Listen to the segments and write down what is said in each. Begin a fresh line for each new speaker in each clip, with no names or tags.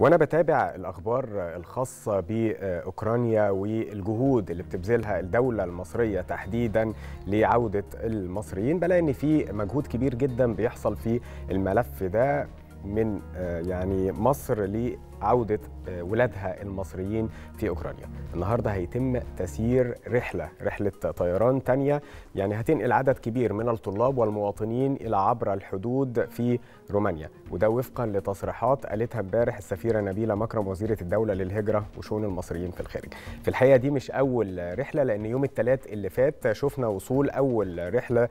وانا بتابع الاخبار الخاصه باوكرانيا والجهود اللي بتبذلها الدوله المصريه تحديدا لعوده المصريين بلاقي ان في مجهود كبير جدا بيحصل في الملف ده من يعني مصر لعودة ولادها المصريين في أوكرانيا النهاردة هيتم تسيير رحلة رحلة طيران تانية يعني هتنقل عدد كبير من الطلاب والمواطنين إلى عبر الحدود في رومانيا وده وفقا لتصريحات قالتها امبارح السفيرة نبيلة مكرم وزيرة الدولة للهجرة وشؤون المصريين في الخارج في الحقيقة دي مش أول رحلة لأن يوم الثلاث اللي فات شفنا وصول أول رحلة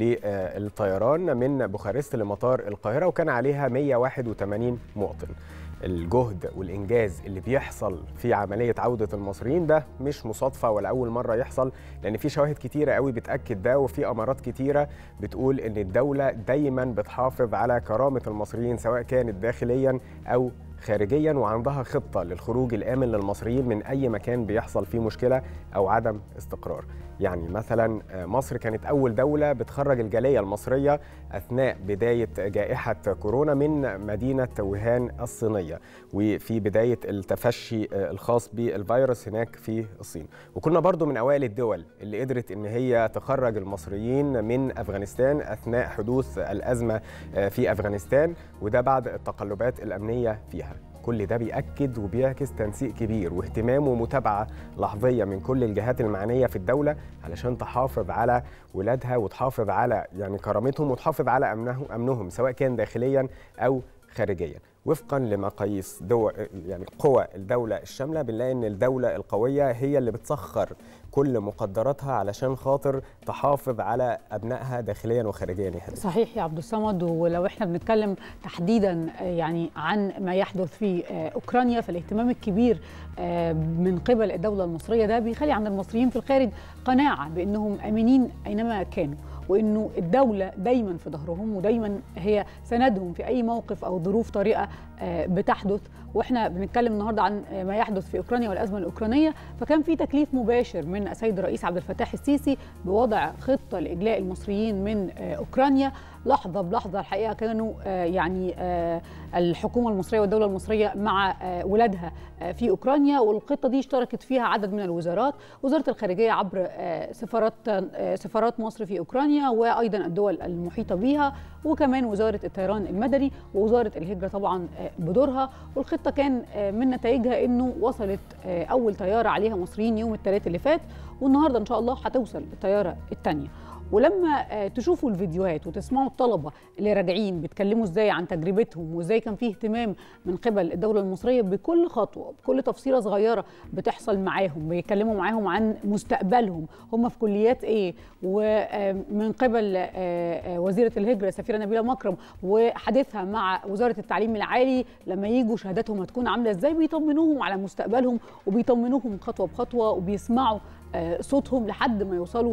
للطيران من بوخارست لمطار القاهرة وكان عليها 181 مواطن الجهد والانجاز اللي بيحصل في عمليه عوده المصريين ده مش مصادفه ولا اول مره يحصل لان في شواهد كتيره قوي بتاكد ده وفي امارات كتيره بتقول ان الدوله دايما بتحافظ على كرامه المصريين سواء كانت داخليا او خارجيا وعندها خطه للخروج الامن للمصريين من اي مكان بيحصل فيه مشكله او عدم استقرار يعني مثلا مصر كانت اول دوله بتخرج الجاليه المصريه اثناء بدايه جائحه كورونا من مدينه ووهان الصينيه وفي بدايه التفشي الخاص بالفيروس هناك في الصين وكنا برضو من اوائل الدول اللي قدرت ان هي تخرج المصريين من افغانستان اثناء حدوث الازمه في افغانستان وده بعد التقلبات الامنيه فيها كل ده بيأكد وبيعكس تنسيق كبير واهتمام ومتابعة لحظية من كل الجهات المعنية في الدولة علشان تحافظ على ولادها وتحافظ على يعني كرامتهم وتحافظ على أمنهم, أمنهم سواء كان داخليا أو خارجيا وفقا لمقاييس دول يعني قوى الدولة الشاملة بنلاقي ان الدولة القوية هي اللي بتسخر كل مقدراتها علشان خاطر تحافظ على ابنائها داخليا وخارجيا يا
حبيبي. صحيح يا عبد الصمد ولو احنا بنتكلم تحديدا يعني عن ما يحدث في اوكرانيا فالاهتمام الكبير من قبل الدولة المصرية ده بيخلي عند المصريين في الخارج قناعة بانهم امنين اينما كانوا وانه الدوله دايما في ظهرهم ودايما هي سندهم في اي موقف او ظروف طارئه بتحدث واحنا بنتكلم النهارده عن ما يحدث في اوكرانيا والازمه الاوكرانيه فكان في تكليف مباشر من السيد الرئيس عبد الفتاح السيسي بوضع خطه لاجلاء المصريين من اوكرانيا لحظه بلحظه الحقيقه كانوا يعني الحكومه المصريه والدوله المصريه مع ولادها في اوكرانيا والخطه دي اشتركت فيها عدد من الوزارات وزاره الخارجيه عبر سفارات سفارات مصر في اوكرانيا وايضا الدول المحيطه بها وكمان وزاره الطيران المدني ووزاره الهجره طبعا بدورها والخطه كان من نتائجها انه وصلت اول طياره عليها مصريين يوم الثلاث اللي فات والنهارده ان شاء الله هتوصل الطياره الثانيه ولما تشوفوا الفيديوهات وتسمعوا الطلبه اللي راجعين بيتكلموا ازاي عن تجربتهم وازاي كان فيه اهتمام من قبل الدوله المصريه بكل خطوه بكل تفصيله صغيره بتحصل معاهم بيتكلموا معاهم عن مستقبلهم هم في كليات ايه ومن قبل وزيره الهجره سفيره نبيله مكرم وحديثها مع وزاره التعليم العالي لما يجوا شهاداتهم هتكون عامله ازاي بيطمنوهم على مستقبلهم وبيطمنوهم خطوه بخطوه وبيسمعوا صوتهم لحد ما يوصلوا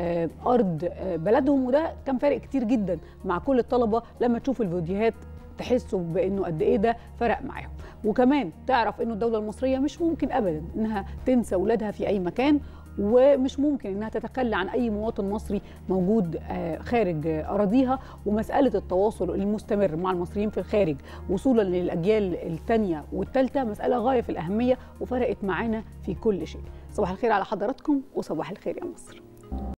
ارض بلدهم وده كان فارق كتير جدا مع كل الطلبه لما تشوف الفيديوهات تحسوا بانه قد ايه ده فرق معاهم وكمان تعرف انه الدوله المصريه مش ممكن ابدا انها تنسى اولادها في اي مكان ومش ممكن انها تتخلى عن اي مواطن مصري موجود خارج اراضيها ومساله التواصل المستمر مع المصريين في الخارج وصولا للاجيال الثانيه والثالثه مساله غايه في الاهميه وفرقت معانا في كل شيء صباح الخير على حضراتكم وصباح الخير يا مصر